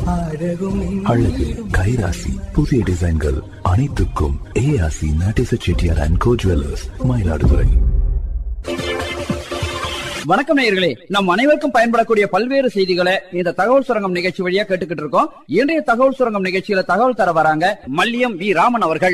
அழகு கைராசி புதிய டிசைன்கள் அனைத்துக்கும் ஏஆசி நட்டிச Chettiar and co jewellers Mayiladuthurai வணக்கம் நேயர்களே நம் அனைவருக்கும் பயன்படக்கூடிய பல்வேறு செய்திகளை இந்த தகவல் சுரங்கம் நிகழ்ச்சி வழியா கேட்டுக்கிட்டு இருக்கோம் இன்றைய தகவல் சுரங்கம் நிகழ்ச்சியில தகவல் தர வராங்க மல்லியம் வி ராமன் அவர்கள்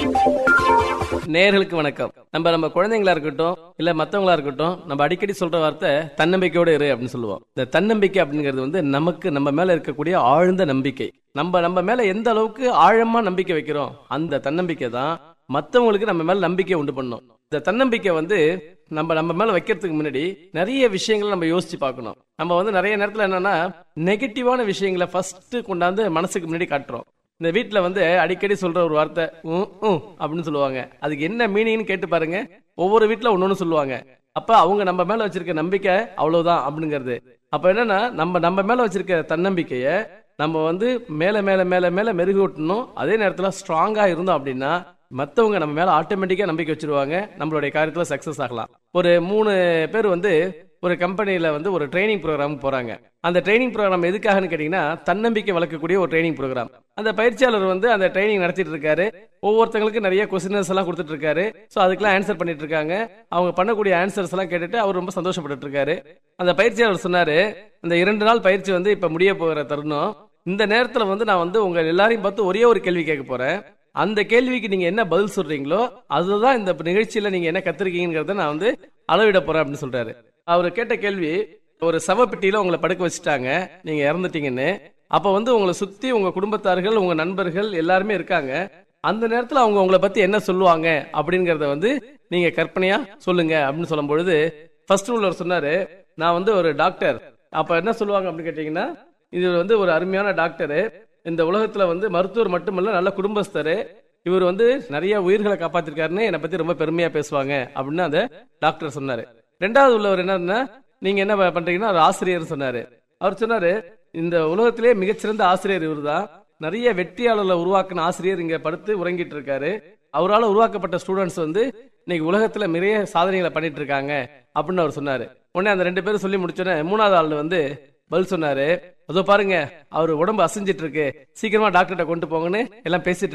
நேயர்களுக்கு வணக்கம் நம்ம நம்ம குழந்தைங்களா இருக்கட்டும் இல்ல மத்தவங்களா இருக்கட்டும் நம்ம அடிக்கடி சொல்ற வார்த்தை தன்னம்பிக்கையோட இரு அப்படின்னு சொல்லுவோம் இந்த தன்னம்பிக்கை அப்படிங்கிறது வந்து நமக்கு நம்ம மேல இருக்கக்கூடிய ஆழ்ந்த நம்பிக்கை நம்ம நம்ம மேல எந்த அளவுக்கு ஆழமா நம்பிக்கை வைக்கிறோம் அந்த தன்னம்பிக்கை தான் மத்தவங்களுக்கு நம்ம மேல நம்பிக்கை உண்டு பண்ணும் இந்த தன்னம்பிக்கை வந்து நம்ம நம்ம மேல வைக்கிறதுக்கு முன்னாடி நிறைய விஷயங்களை நம்ம யோசிச்சு பார்க்கணும் நம்ம வந்து நிறைய நேரத்துல என்னன்னா நெகட்டிவான விஷயங்களை ஃபர்ஸ்ட் கொண்டாந்து மனசுக்கு முன்னாடி காட்டுறோம் இந்த வீட்ல வந்து அடிக்கடி சொல்ற ஒரு வார்த்தை உம், உம் அப்படின்னு சொல்லுவாங்க அதுக்கு என்ன மீனிங்னு கேட்டு பாருங்க ஒவ்வொரு வீட்ல ஒன்னொன்னு சொல்லுவாங்க அப்ப அவங்க நம்ம மேல வச்சிருக்க நம்பிக்கை அவ்வளவுதான் அப்படிங்கிறது அப்ப என்னன்னா நம்ம நம்ம மேல வச்சிருக்க தன்னம்பிக்கைய நம்ம வந்து மேல மேல மேல மேல மெருகூட்டணும் அதே நேரத்துல ஸ்ட்ராங்கா இருந்தோம் அப்படின்னா மத்தவங்க நம்ம மேல ஆட்டோமேட்டிக்கா நம்பிக்கை வச்சிருவாங்க நம்மளுடைய காரியத்துல சக்சஸ் ஆகலாம் ஒரு மூணு பேர் வந்து ஒரு கம்பெனில வந்து ஒரு ட்ரைனிங் ப்ரோக்ராம் போறாங்க அந்த ட்ரைனிங் ப்ரோக்ராம் எதுக்காகன்னு கேட்டீங்கன்னா தன்னம்பிக்கை வளர்க்கக்கூடிய ஒரு ட்ரைனிங் ப்ரோக்ராம் அந்த பயிற்சியாளர் வந்து அந்த ட்ரைனிங் நடத்திட்டு இருக்காரு ஒவ்வொருத்தங்களுக்கு நிறைய கொஸ்டினர்ஸ் எல்லாம் கொடுத்துட்டு இருக்காரு சோ அதுக்கெல்லாம் ஆன்சர் பண்ணிட்டு இருக்காங்க அவங்க பண்ணக்கூடிய ஆன்சர்ஸ் எல்லாம் கேட்டுட்டு அவர் ரொம்ப சந்தோஷப்பட்டுட்டு இருக்காரு அந்த பயிற்சியாளர் சொன்னாரு இந்த இரண்டு நாள் பயிற்சி வந்து இப்ப முடிய போகிற தருணம் இந்த நேரத்துல வந்து நான் வந்து உங்க எல்லாரையும் பார்த்து ஒரே ஒரு கேள்வி கேட்க போறேன் அந்த கேள்விக்கு நீங்க என்ன பதில் சொல்றீங்களோ அதுதான் இந்த நிகழ்ச்சியில நீங்க என்ன கத்திருக்கீங்கிறத நான் வந்து அளவிட போறேன் அப்படின்னு சொல்றாரு அவர் கேட்ட கேள்வி ஒரு சவப்பெட்டியில உங்களை படுக்க வச்சுட்டாங்க நீங்க இறந்துட்டீங்கன்னு அப்ப வந்து உங்களை சுத்தி உங்க குடும்பத்தார்கள் உங்க நண்பர்கள் எல்லாருமே இருக்காங்க அந்த நேரத்துல அவங்க உங்களை பத்தி என்ன சொல்லுவாங்க அப்படிங்கறத வந்து நீங்க கற்பனையா சொல்லுங்க அப்படின்னு சொல்லும் பொழுது ஃபர்ஸ்ட் உள்ளவர் சொன்னாரு நான் வந்து ஒரு டாக்டர் அப்ப என்ன சொல்லுவாங்க அப்படின்னு கேட்டீங்கன்னா இது வந்து ஒரு அருமையான டாக்டரு இந்த உலகத்துல வந்து மருத்துவர் மட்டுமல்ல நல்ல குடும்பஸ்தரு இவர் வந்து நிறைய உயிர்களை காப்பாத்திருக்காருன்னு என்னை பத்தி ரொம்ப பெருமையா பேசுவாங்க அப்படின்னு அந்த டாக்டர் சொன்னாரு ரெண்டாவது உள்ளவர் என்னன்னா நீங்க என்ன பண்றீங்கன்னா ஒரு ஆசிரியர் சொன்னாரு அவர் சொன்னாரு இந்த உலகத்திலே மிகச்சிறந்த ஆசிரியர் இவர்தான் நிறைய வெற்றியாளர்களை உருவாக்கின ஆசிரியர் இங்க படுத்து உறங்கிட்டு இருக்காரு அவரால் உருவாக்கப்பட்ட ஸ்டூடெண்ட்ஸ் வந்து இன்னைக்கு உலகத்துல நிறைய சாதனைகளை பண்ணிட்டு இருக்காங்க அப்படின்னு அவர் சொன்னாரு உடனே அந்த ரெண்டு பேரும் சொல்லி முடிச்சோன்னே மூணாவது ஆள் வந்து பதில் சொன்னாரு அதோ பாருங்க அவர் உடம்பு அசைஞ்சிட்டு இருக்கு சீக்கிரமா டாக்டர்கிட்ட கொண்டு போங்கன்னு எல்லாம் பேசிட்டு